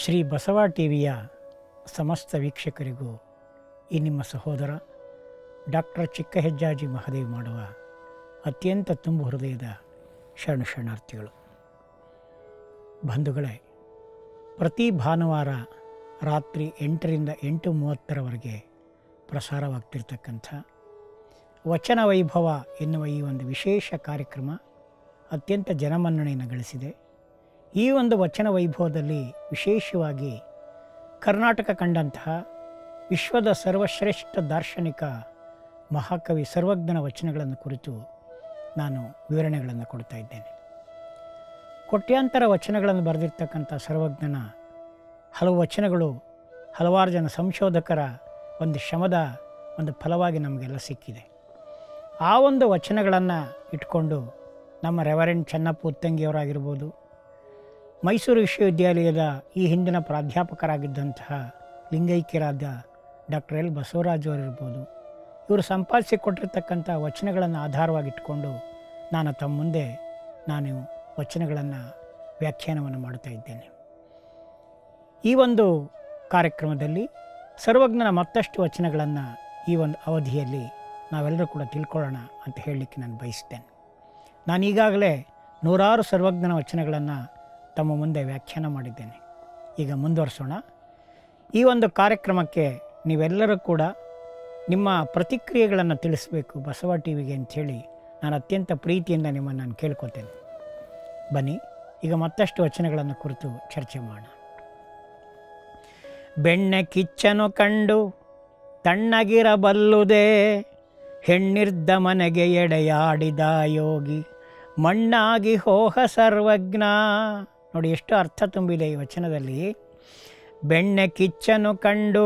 ಶ್ರೀ ಬಸವ ಟಿವಿಯ ಸಮಸ್ತ ವೀಕ್ಷಕರಿಗೂ ಈ ನಿಮ್ಮ ಸಹೋದರ ಡಾಕ್ಟರ್ ಚಿಕ್ಕ ಹೆಜ್ಜಾಜಿ ಮಹದೇವ್ ಮಾಡುವ ಅತ್ಯಂತ ತುಂಬು ಹೃದಯದ ಶರಣ ಶರಣಾರ್ಥಿಗಳು ಬಂಧುಗಳೇ ಪ್ರತಿ ಭಾನುವಾರ ರಾತ್ರಿ ಎಂಟರಿಂದ ಎಂಟು ಮೂವತ್ತರವರೆಗೆ ಪ್ರಸಾರವಾಗ್ತಿರ್ತಕ್ಕಂಥ ವಚನ ವೈಭವ ಎನ್ನುವ ಈ ಒಂದು ವಿಶೇಷ ಕಾರ್ಯಕ್ರಮ ಅತ್ಯಂತ ಜನಮನ್ನಣೆಯನ್ನು ಗಳಿಸಿದೆ ಈ ಒಂದು ವಚನ ವೈಭವದಲ್ಲಿ ವಿಶೇಷವಾಗಿ ಕರ್ನಾಟಕ ಕಂಡಂತಹ ವಿಶ್ವದ ಸರ್ವಶ್ರೇಷ್ಠ ದಾರ್ಶನಿಕ ಮಹಾಕವಿ ಸರ್ವಜ್ಞನ ವಚನಗಳನ್ನು ಕುರಿತು ನಾನು ವಿವರಣೆಗಳನ್ನು ಕೊಡ್ತಾ ಇದ್ದೇನೆ ಕೋಟ್ಯಾಂತರ ವಚನಗಳನ್ನು ಬರೆದಿರ್ತಕ್ಕಂಥ ಸರ್ವಜ್ಞನ ಹಲವು ವಚನಗಳು ಹಲವಾರು ಜನ ಸಂಶೋಧಕರ ಒಂದು ಶ್ರಮದ ಒಂದು ಫಲವಾಗಿ ನಮಗೆಲ್ಲ ಸಿಕ್ಕಿದೆ ಆ ಒಂದು ವಚನಗಳನ್ನು ಇಟ್ಕೊಂಡು ನಮ್ಮ ರೆವರೆಂಡ್ ಚೆನ್ನಪ್ಪ ಉತ್ತಂಗಿಯವರಾಗಿರ್ಬೋದು ಮೈಸೂರು ವಿಶ್ವವಿದ್ಯಾಲಯದ ಈ ಹಿಂದಿನ ಪ್ರಾಧ್ಯಾಪಕರಾಗಿದ್ದಂತಹ ಲಿಂಗೈಕ್ಯರಾದ ಡಾಕ್ಟರ್ ಎಲ್ ಬಸವರಾಜ್ ಅವರಿರ್ಬೋದು ಇವರು ಸಂಪಾದಿಸಿ ಕೊಟ್ಟಿರ್ತಕ್ಕಂಥ ವಚನಗಳನ್ನು ಆಧಾರವಾಗಿಟ್ಕೊಂಡು ನಾನು ತಮ್ಮ ಮುಂದೆ ನಾನು ವಚನಗಳನ್ನು ವ್ಯಾಖ್ಯಾನವನ್ನು ಮಾಡ್ತಾ ಇದ್ದೇನೆ ಈ ಒಂದು ಕಾರ್ಯಕ್ರಮದಲ್ಲಿ ಸರ್ವಜ್ಞನ ಮತ್ತಷ್ಟು ವಚನಗಳನ್ನು ಈ ಒಂದು ಅವಧಿಯಲ್ಲಿ ನಾವೆಲ್ಲರೂ ಕೂಡ ತಿಳ್ಕೊಳ್ಳೋಣ ಅಂತ ಹೇಳಲಿಕ್ಕೆ ನಾನು ಬಯಸ್ತೇನೆ ನಾನು ಈಗಾಗಲೇ ನೂರಾರು ಸರ್ವಜ್ಞನ ವಚನಗಳನ್ನು ತಮ್ಮ ಮುಂದೆ ವ್ಯಾಖ್ಯಾನ ಮಾಡಿದ್ದೇನೆ ಈಗ ಮುಂದುವರಿಸೋಣ ಈ ಒಂದು ಕಾರ್ಯಕ್ರಮಕ್ಕೆ ನೀವೆಲ್ಲರೂ ಕೂಡ ನಿಮ್ಮ ಪ್ರತಿಕ್ರಿಯೆಗಳನ್ನು ತಿಳಿಸಬೇಕು ಬಸವ ಟಿ ವಿಗೆ ಅಂಥೇಳಿ ನಾನು ಅತ್ಯಂತ ಪ್ರೀತಿಯಿಂದ ನಿಮ್ಮನ್ನು ನಾನು ಕೇಳ್ಕೊತೇನೆ ಬನ್ನಿ ಈಗ ಮತ್ತಷ್ಟು ವಚನಗಳನ್ನು ಕುರಿತು ಚರ್ಚೆ ಮಾಡೋಣ ಬೆಣ್ಣೆ ಕಿಚ್ಚನು ಕಂಡು ತಣ್ಣಗಿರಬಲ್ಲುದೇ ಹೆಣ್ಣಿರ್ದ ಮನೆಗೆ ಎಡೆಯಾಡಿದ ಯೋಗಿ ಮಣ್ಣಾಗಿ ಹೋಹ ಸರ್ವಜ್ಞ ನೋಡಿ ಎಷ್ಟು ಅರ್ಥ ತುಂಬಿದೆ ಈ ವಚನದಲ್ಲಿ ಬೆಣ್ಣೆ ಕಿಚ್ಚನು ಕಂಡು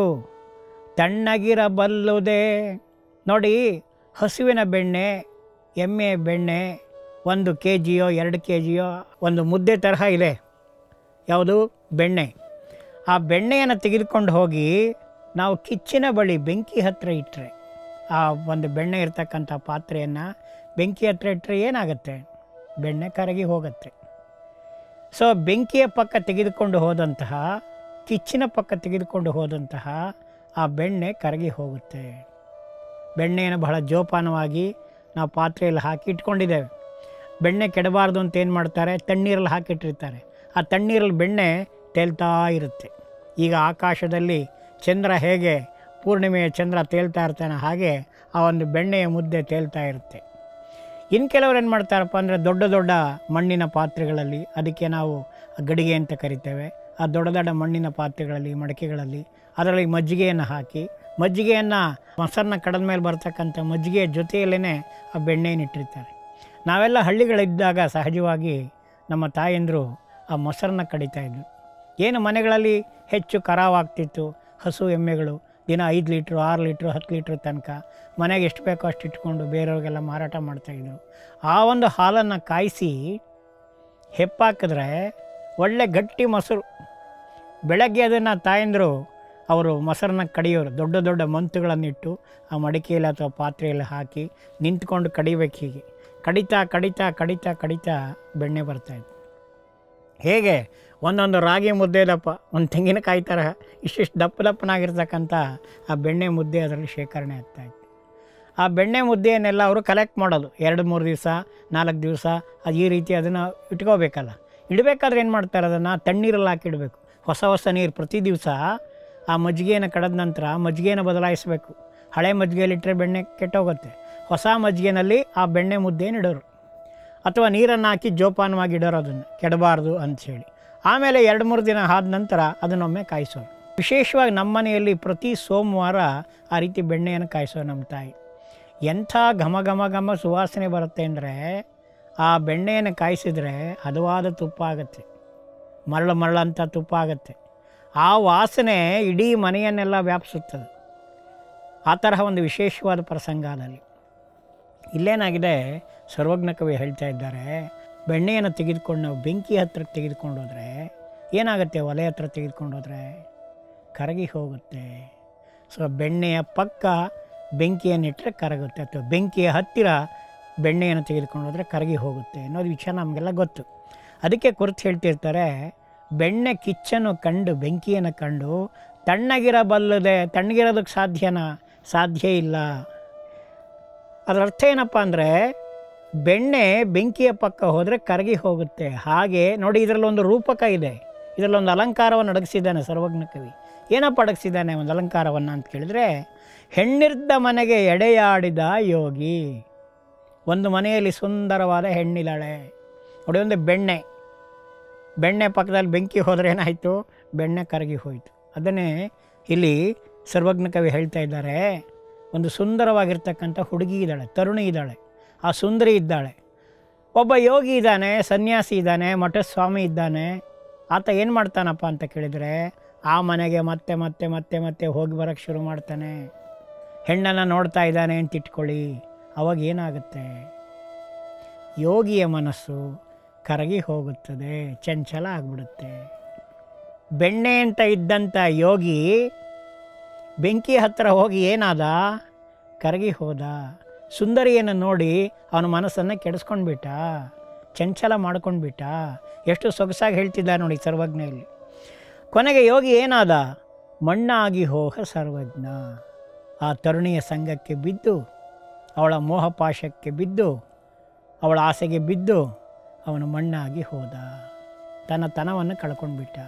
ತಣ್ಣಗಿರಬಲ್ಲುದೇ ನೋಡಿ ಹಸುವಿನ ಬೆಣ್ಣೆ ಎಮ್ಮೆ ಬೆಣ್ಣೆ ಒಂದು ಕೆ ಜಿಯೋ ಎರಡು ಕೆ ಜಿಯೋ ಒಂದು ಮುದ್ದೆ ತರಹ ಇದೆ ಯಾವುದು ಬೆಣ್ಣೆ ಆ ಬೆಣ್ಣೆಯನ್ನು ತೆಗೆದುಕೊಂಡು ಹೋಗಿ ನಾವು ಕಿಚ್ಚಿನ ಬಳಿ ಬೆಂಕಿ ಹತ್ತಿರ ಇಟ್ಟರೆ ಆ ಒಂದು ಬೆಣ್ಣೆ ಇರ್ತಕ್ಕಂಥ ಪಾತ್ರೆಯನ್ನು ಬೆಂಕಿ ಹತ್ತಿರ ಇಟ್ಟರೆ ಏನಾಗುತ್ತೆ ಬೆಣ್ಣೆ ಕರಗಿ ಹೋಗುತ್ತೆ ಸೊ ಬೆಂಕಿಯ ಪಕ್ಕ ತೆಗೆದುಕೊಂಡು ಹೋದಂತಹ ಕಿಚ್ಚಿನ ಪಕ್ಕ ತೆಗೆದುಕೊಂಡು ಹೋದಂತಹ ಆ ಬೆಣ್ಣೆ ಕರಗಿ ಹೋಗುತ್ತೆ ಬೆಣ್ಣೆಯನ್ನು ಬಹಳ ಜೋಪಾನವಾಗಿ ನಾವು ಪಾತ್ರೆಯಲ್ಲಿ ಹಾಕಿ ಇಟ್ಕೊಂಡಿದ್ದೇವೆ ಬೆಣ್ಣೆ ಕೆಡಬಾರ್ದು ಅಂತ ಏನು ಮಾಡ್ತಾರೆ ತಣ್ಣೀರಲ್ಲಿ ಹಾಕಿಟ್ಟಿರ್ತಾರೆ ಆ ತಣ್ಣೀರಲ್ಲಿ ಬೆಣ್ಣೆ ತೇಲ್ತಾ ಇರುತ್ತೆ ಈಗ ಆಕಾಶದಲ್ಲಿ ಚಂದ್ರ ಹೇಗೆ ಪೂರ್ಣಿಮೆಯ ಚಂದ್ರ ತೇಲ್ತಾ ಇರ್ತಾನೆ ಹಾಗೆ ಆ ಒಂದು ಬೆಣ್ಣೆಯ ಮುದ್ದೆ ತೇಲ್ತಾ ಇರುತ್ತೆ ಇನ್ನು ಕೆಲವರು ಏನು ಮಾಡ್ತಾರಪ್ಪ ಅಂದರೆ ದೊಡ್ಡ ದೊಡ್ಡ ಮಣ್ಣಿನ ಪಾತ್ರೆಗಳಲ್ಲಿ ಅದಕ್ಕೆ ನಾವು ಗಡಿಗೆ ಅಂತ ಕರಿತೇವೆ ಆ ದೊಡ್ಡ ದೊಡ್ಡ ಮಣ್ಣಿನ ಪಾತ್ರೆಗಳಲ್ಲಿ ಮಡಕೆಗಳಲ್ಲಿ ಅದರಲ್ಲಿ ಮಜ್ಜಿಗೆಯನ್ನು ಹಾಕಿ ಮಜ್ಜಿಗೆಯನ್ನು ಮೊಸರನ್ನ ಕಡದ ಮೇಲೆ ಬರ್ತಕ್ಕಂಥ ಮಜ್ಜಿಗೆಯ ಜೊತೆಯಲ್ಲೇ ಆ ಬೆಣ್ಣೆಯನ್ನು ಇಟ್ಟಿರ್ತಾರೆ ನಾವೆಲ್ಲ ಹಳ್ಳಿಗಳಿದ್ದಾಗ ಸಹಜವಾಗಿ ನಮ್ಮ ತಾಯಂದರು ಆ ಮೊಸರನ್ನ ಕಡಿತಾ ಇದ್ರು ಏನು ಮನೆಗಳಲ್ಲಿ ಹೆಚ್ಚು ಕರಾವಾಗ್ತಿತ್ತು ಹಸು ಎಮ್ಮೆಗಳು ದಿನ ಐದು ಲೀಟ್ರು ಆರು ಲೀಟ್ರು ಹತ್ತು ಲೀಟ್ರ್ ತನಕ ಮನೆಗೆ ಎಷ್ಟು ಬೇಕೋ ಅಷ್ಟು ಇಟ್ಕೊಂಡು ಬೇರೆಯವ್ರಿಗೆಲ್ಲ ಮಾರಾಟ ಮಾಡ್ತಾಯಿದ್ರು ಆ ಒಂದು ಹಾಲನ್ನು ಕಾಯಿಸಿ ಹೆಪ್ಪಾಕಿದ್ರೆ ಒಳ್ಳೆ ಗಟ್ಟಿ ಮೊಸರು ಬೆಳಗ್ಗೆ ಅದನ್ನು ತಾಯಂದರು ಅವರು ಮೊಸರನ್ನ ಕಡಿಯೋರು ದೊಡ್ಡ ದೊಡ್ಡ ಮಂತುಗಳನ್ನಿಟ್ಟು ಆ ಮಡಿಕೆಯಲ್ಲಿ ಅಥವಾ ಪಾತ್ರೆಯಲ್ಲಿ ಹಾಕಿ ನಿಂತ್ಕೊಂಡು ಕಡಿಬೇಕು ಹೀಗೆ ಕಡಿತಾ ಕಡಿತಾ ಕಡಿತಾ ಕಡಿತಾ ಬೆಣ್ಣೆ ಬರ್ತಾಯಿತ್ತು ಹೇಗೆ ಒಂದೊಂದು ರಾಗಿ ಮುದ್ದೆ ದಪ್ಪ ಒಂದು ತೆಂಗಿನಕಾಯಿ ತರಹ ಇಷ್ಟಿಷ್ಟು ದಪ್ಪ ದಪ್ಪನಾಗಿರ್ತಕ್ಕಂಥ ಆ ಬೆಣ್ಣೆ ಮುದ್ದೆ ಅದರಲ್ಲಿ ಶೇಖರಣೆ ಆಗ್ತಾಯಿತ್ತು ಆ ಬೆಣ್ಣೆ ಮುದ್ದೆಯನ್ನೆಲ್ಲ ಅವರು ಕಲೆಕ್ಟ್ ಮಾಡೋದು ಎರಡು ಮೂರು ದಿವಸ ನಾಲ್ಕು ದಿವಸ ಅದು ಈ ರೀತಿ ಅದನ್ನು ಇಟ್ಕೋಬೇಕಲ್ಲ ಇಡಬೇಕಾದ್ರೆ ಏನು ಮಾಡ್ತಾರೆ ಅದನ್ನು ತಣ್ಣೀರಲ್ಲಿ ಹಾಕಿಡಬೇಕು ಹೊಸ ಹೊಸ ನೀರು ಪ್ರತಿ ದಿವಸ ಆ ಮಜ್ಜಿಗೆಯನ್ನು ಕಳೆದ ನಂತರ ಮಜ್ಜಿಗೆಯನ್ನು ಬದಲಾಯಿಸಬೇಕು ಹಳೆ ಮಜ್ಜಿಗೆಯಲ್ಲಿಟ್ಟರೆ ಬೆಣ್ಣೆ ಕೆಟ್ಟೋಗುತ್ತೆ ಹೊಸ ಮಜ್ಜಿಗೆನಲ್ಲಿ ಆ ಬೆಣ್ಣೆ ಮುದ್ದೆಯನ್ನು ಇಡೋರು ಅಥವಾ ನೀರನ್ನು ಹಾಕಿ ಜೋಪಾನವಾಗಿ ಇಡೋರು ಅದನ್ನು ಕೆಡಬಾರ್ದು ಅಂಥೇಳಿ ಆಮೇಲೆ ಎರಡು ಮೂರು ದಿನ ಆದ ನಂತರ ಅದನ್ನೊಮ್ಮೆ ಕಾಯಿಸೋರು ವಿಶೇಷವಾಗಿ ನಮ್ಮ ಮನೆಯಲ್ಲಿ ಪ್ರತಿ ಸೋಮವಾರ ಆ ರೀತಿ ಬೆಣ್ಣೆಯನ್ನು ಕಾಯಿಸೋ ನಮ್ಮ ತಾಯಿ ಎಂಥ ಘಮ ಘಮ ಘಮ ಸುವಾಸನೆ ಬರುತ್ತೆ ಅಂದರೆ ಆ ಬೆಣ್ಣೆಯನ್ನು ಕಾಯಿಸಿದರೆ ಹದವಾದ ತುಪ್ಪ ಆಗುತ್ತೆ ಮರಳು ಮರಳಂಥ ತುಪ್ಪ ಆಗುತ್ತೆ ಆ ವಾಸನೆ ಇಡೀ ಮನೆಯನ್ನೆಲ್ಲ ವ್ಯಾಪಿಸುತ್ತದೆ ಆ ತರಹ ಒಂದು ವಿಶೇಷವಾದ ಪ್ರಸಂಗ ಅದಲ್ಲಿ ಇಲ್ಲೇನಾಗಿದೆ ಸರ್ವಜ್ಞ ಕವಿ ಹೇಳ್ತಾ ಇದ್ದಾರೆ ಬೆಣ್ಣೆಯನ್ನು ತೆಗೆದುಕೊಂಡು ನಾವು ಬೆಂಕಿ ಹತ್ರಕ್ಕೆ ತೆಗೆದುಕೊಂಡು ಹೋದರೆ ಏನಾಗುತ್ತೆ ಒಲೆ ಹತ್ರ ತೆಗೆದುಕೊಂಡು ಹೋದರೆ ಕರಗಿ ಹೋಗುತ್ತೆ ಸೊ ಬೆಣ್ಣೆಯ ಪಕ್ಕ ಬೆಂಕಿಯನ್ನಿಟ್ಟರೆ ಕರಗುತ್ತೆ ಅಥವಾ ಬೆಂಕಿಯ ಹತ್ತಿರ ಬೆಣ್ಣೆಯನ್ನು ತೆಗೆದುಕೊಂಡು ಹೋದರೆ ಕರಗಿ ಹೋಗುತ್ತೆ ಅನ್ನೋದು ವಿಷಯ ನಮಗೆಲ್ಲ ಗೊತ್ತು ಅದಕ್ಕೆ ಕುರಿತು ಹೇಳ್ತಿರ್ತಾರೆ ಬೆಣ್ಣೆ ಕಿಚ್ಚನ್ನು ಕಂಡು ಬೆಂಕಿಯನ್ನು ಕಂಡು ತಣ್ಣಗಿರಬಲ್ಲದೆ ತಣ್ಣಗಿರೋದಕ್ಕೆ ಸಾಧ್ಯನಾ ಸಾಧ್ಯ ಇಲ್ಲ ಅದರ ಅರ್ಥ ಏನಪ್ಪ ಅಂದರೆ ಬೆಣ್ಣೆ ಬೆಂಕಿಯ ಪಕ್ಕ ಹೋದರೆ ಕರಗಿ ಹೋಗುತ್ತೆ ಹಾಗೆ ನೋಡಿ ಇದರಲ್ಲೊಂದು ರೂಪಕ ಇದೆ ಇದರಲ್ಲೊಂದು ಅಲಂಕಾರವನ್ನು ಅಡಗಿಸಿದ್ದಾನೆ ಸರ್ವಜ್ಞ ಕವಿ ಏನಪ್ಪ ಅಡಗಿಸಿದ್ದಾನೆ ಒಂದು ಅಲಂಕಾರವನ್ನು ಅಂತ ಕೇಳಿದರೆ ಹೆಣ್ಣಿರ್ದ ಮನೆಗೆ ಎಡೆಯಾಡಿದ ಯೋಗಿ ಒಂದು ಮನೆಯಲ್ಲಿ ಸುಂದರವಾದ ಹೆಣ್ಣಿದ್ದಾಳೆ ನೋಡಿ ಒಂದು ಬೆಣ್ಣೆ ಬೆಣ್ಣೆ ಪಕ್ಕದಲ್ಲಿ ಬೆಂಕಿ ಹೋದರೆ ಏನಾಯಿತು ಬೆಣ್ಣೆ ಕರಗಿ ಹೋಯಿತು ಅದನ್ನೇ ಇಲ್ಲಿ ಸರ್ವಜ್ಞ ಕವಿ ಹೇಳ್ತಾ ಇದ್ದಾರೆ ಒಂದು ಸುಂದರವಾಗಿರ್ತಕ್ಕಂಥ ಹುಡುಗಿ ಇದ್ದಾಳೆ ತರುಣಿ ಇದ್ದಾಳೆ ಆ ಸುಂದರಿ ಇದ್ದಾಳೆ ಒಬ್ಬ ಯೋಗಿ ಇದ್ದಾನೆ ಸನ್ಯಾಸಿ ಇದ್ದಾನೆ ಮಠಸ್ವಾಮಿ ಇದ್ದಾನೆ ಆತ ಏನು ಮಾಡ್ತಾನಪ್ಪ ಅಂತ ಕೇಳಿದರೆ ಆ ಮನೆಗೆ ಮತ್ತೆ ಮತ್ತೆ ಮತ್ತೆ ಮತ್ತೆ ಹೋಗಿ ಬರೋಕ್ಕೆ ಶುರು ಮಾಡ್ತಾನೆ ಹೆಣ್ಣನ್ನು ನೋಡ್ತಾ ಇದ್ದಾನೆ ಅಂತ ಇಟ್ಕೊಳ್ಳಿ ಅವಾಗ ಏನಾಗುತ್ತೆ ಯೋಗಿಯ ಮನಸ್ಸು ಕರಗಿ ಹೋಗುತ್ತದೆ ಚಂಚಲ ಆಗಿಬಿಡುತ್ತೆ ಬೆಣ್ಣೆ ಅಂತ ಇದ್ದಂಥ ಯೋಗಿ ಬೆಂಕಿ ಹತ್ತಿರ ಹೋಗಿ ಏನಾದ ಕರಗಿ ಹೋದ ಸುಂದರಿಯನ್ನು ನೋಡಿ ಅವನ ಮನಸ್ಸನ್ನು ಕೆಡಿಸ್ಕೊಂಡ್ಬಿಟ್ಟ ಚಂಚಲ ಮಾಡ್ಕೊಂಡ್ಬಿಟ್ಟ ಎಷ್ಟು ಸೊಗಸಾಗಿ ಹೇಳ್ತಿದ್ದ ನೋಡಿ ಸರ್ವಜ್ಞೆಯಲ್ಲಿ ಕೊನೆಗೆ ಯೋಗಿ ಏನಾದ ಮಣ್ಣಾಗಿ ಹೋಗ ಸರ್ವಜ್ಞ ಆ ತರುಣಿಯ ಸಂಘಕ್ಕೆ ಬಿದ್ದು ಅವಳ ಮೋಹಪಾಶಕ್ಕೆ ಬಿದ್ದು ಅವಳ ಆಸೆಗೆ ಬಿದ್ದು ಅವನು ಮಣ್ಣಾಗಿ ಹೋದ ತನ್ನ ತನವನ್ನು ಕಳ್ಕೊಂಡ್ಬಿಟ್ಟ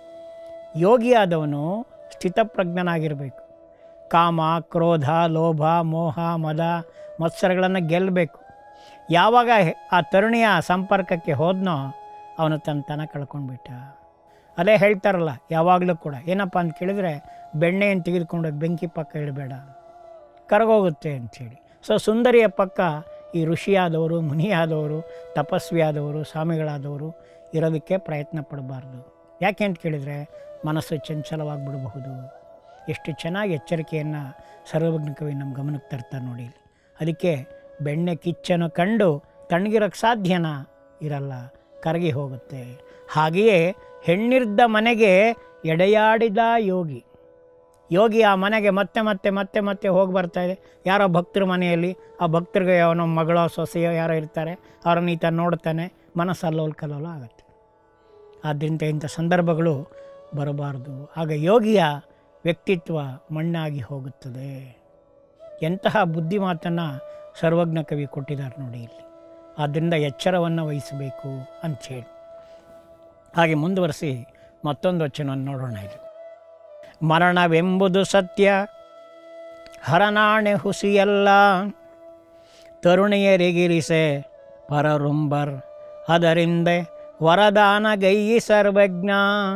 ಯೋಗಿಯಾದವನು ಸ್ಥಿತಪ್ರಜ್ಞನಾಗಿರಬೇಕು ಕಾಮ ಕ್ರೋಧ ಲೋಭ ಮೋಹ ಮದ ಮತ್ಸರಗಳನ್ನು ಗೆಲ್ಲಬೇಕು ಯಾವಾಗ ಹೆ- ಆ ತರುಣಿಯ ಸಂಪರ್ಕಕ್ಕೆ ಹೋದ್ನೋ ಅವನು ತನ್ನ ತನ ಕಳ್ಕೊಂಡ್ಬಿಟ್ಟ ಅದೇ ಹೇಳ್ತಾರಲ್ಲ ಯಾವಾಗಲೂ ಕೂಡ ಏನಪ್ಪ ಅಂತ ಕೇಳಿದರೆ ಬೆಣ್ಣೆಯನ್ನು ತೆಗೆದುಕೊಂಡು ಬೆಂಕಿ ಪಕ್ಕ ಇಡಬೇಡ ಕರಗೋಗುತ್ತೆ ಅಂಥೇಳಿ ಸೊ ಸುಂದರಿಯ ಪಕ್ಕ ಈ ಋಷಿಯಾದವರು ಮುನಿಯಾದವರು ತಪಸ್ವಿಯಾದವರು ಸ್ವಾಮಿಗಳಾದವರು ಇರೋದಕ್ಕೆ ಪ್ರಯತ್ನ ಪಡಬಾರ್ದು ಯಾಕೆ ಅಂತ ಕೇಳಿದರೆ ಮನಸ್ಸು ಚಂಚಲವಾಗಿಬಿಡಬಹುದು ಎಷ್ಟು ಚೆನ್ನಾಗಿ ಎಚ್ಚರಿಕೆಯನ್ನು ಸರ್ವಜ್ಞ ಕವಿ ನಮ್ಮ ಗಮನಕ್ಕೆ ತರ್ತಾರೆ ನೋಡಿ ಇಲ್ಲಿ. ಅದಕ್ಕೆ ಬೆಣ್ಣೆ ಕಿಚ್ಚನ್ನು ಕಂಡು ತಣ್ಣಗಿರೋಕ್ಕೆ ಸಾಧ್ಯನಾ ಇರಲ್ಲ ಕರಗಿ ಹೋಗುತ್ತೆ ಹಾಗೆಯೇ ಹೆಣ್ಣಿರ್ದ ಮನೆಗೆ ಎಡೆಯಾಡಿದ ಯೋಗಿ ಯೋಗಿ ಆ ಮನೆಗೆ ಮತ್ತೆ ಮತ್ತೆ ಮತ್ತೆ ಮತ್ತೆ ಹೋಗಿ ಬರ್ತಾ ಇದೆ ಯಾರೋ ಭಕ್ತರ ಮನೆಯಲ್ಲಿ ಆ ಭಕ್ತರಿಗೆ ಅವನ ಮಗಳೋ ಸೊಸೆಯೋ ಯಾರೋ ಇರ್ತಾರೆ ಅವರನ್ನು ಈತ ನೋಡ್ತಾನೆ ಮನಸ್ಸು ಅಲ್ಲೋಲ್ ಕಲ್ಲೋಲ ಆಗುತ್ತೆ ಆದ್ದರಿಂದ ಇಂಥ ಸಂದರ್ಭಗಳು ಬರಬಾರ್ದು ಆಗ ಯೋಗಿಯ ವ್ಯಕ್ತಿತ್ವ ಮಣ್ಣಾಗಿ ಹೋಗುತ್ತದೆ ಎಂತಹ ಬುದ್ಧಿ ಮಾತನ್ನು ಸರ್ವಜ್ಞ ಕವಿ ಕೊಟ್ಟಿದ್ದಾರೆ ನೋಡಿ ಇಲ್ಲಿ ಆದ್ದರಿಂದ ಎಚ್ಚರವನ್ನು ವಹಿಸಬೇಕು ಅಂಥೇಳಿ ಹಾಗೆ ಮುಂದುವರಿಸಿ ಮತ್ತೊಂದು ವಚನವನ್ನು ನೋಡೋಣ ಇದು ಮರಣವೆಂಬುದು ಸತ್ಯ ಹರನಾಣೆ ಹುಸಿಯಲ್ಲ ತರುಣಿಯರಿಗಿರಿಸೆ ಪರರುಂಬರ್ ಅದರಿಂದೆ ವರದಾನ ಗೈಯಿ ಸರ್ವಜ್ಞ